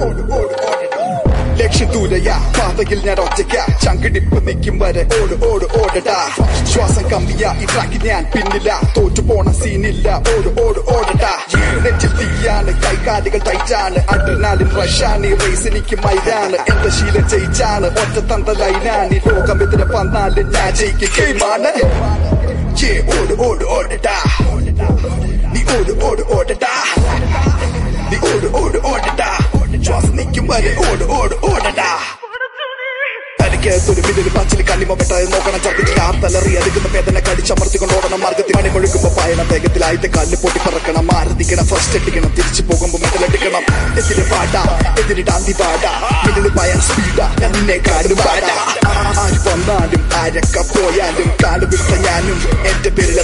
ഓട് ഓട് ഓടടാ ലക്ഷ്യം ദൂരയാ പാതയിൽ ഞാൻ ഒറ്റയ്ക്ക ചങ്കിടിപ്പ് നിൽക്കും വരെ ഓട് ഓട് ഓടടാ ശ്വാസം കമ്പിയ ഈ ട്രാക്കിൽ ഞാൻ പിന്നില്ല തോറ്റു പോണ സീനില്ല ഓട് ഓട് ഓടടാ നെഞ്ചിൽ തീയാണ് കൈകാലുകൾ ടൈറ്റാണ് അഡ്രിനാലിൻ റഷാണ് ഈ റേസ് എനിക്ക് മൈലാണ് എന്റെ ശീലം ജയിച്ചാണ് ഒറ്റ തന്ത ലൈനാണ് ഈ ലോകം എതിരെ വന്നാലും ഞാൻ ജയിക്കും ഗെയിമാണ് Yeah, ഓട് ഓട് ഓടടാ നീ ഓട് ഓട് ഓടടാ നീ ഓട് ഓട് ഓടടാ ശ്വാസം നിൽക്കും വരെ ഓട് ഓട് ഓടടാ തനിക്കകത്തൊരു മിന്നൽ പച്ചിൽ കണ്ണിമ വെട്ടാതെ നോക്കണം ഛർദ്ദിച്ച് ആ തലറി അടുക്കുന്ന വേദന കടിച്ചമർത്തിക്കൊണ്ട് ഓടണം മാർഗത്തിൽ മണി മുഴുക്കുമ്പോ പായണ വേഗത്തിൽ ആദ്യത്തെ കാലിൽ പൊട്ടി പറക്കണം ആരതിക്കണം ഫസ്റ്റ് അടിക്കണം തിരിച്ചു പോകുമ്പോ മെറ്റലടിക്കണം എതിരെ പാടാ എതിരിടാന്തി പാടാ മിന്നൽ പായാൻ സ്പീഡാ എന്നെ കാലും പാടാ ആര് വന്നാലും ആരൊക്കെ പോയാലും കാല് വിട്ട ഞാനും എന്റെ പേരിൽ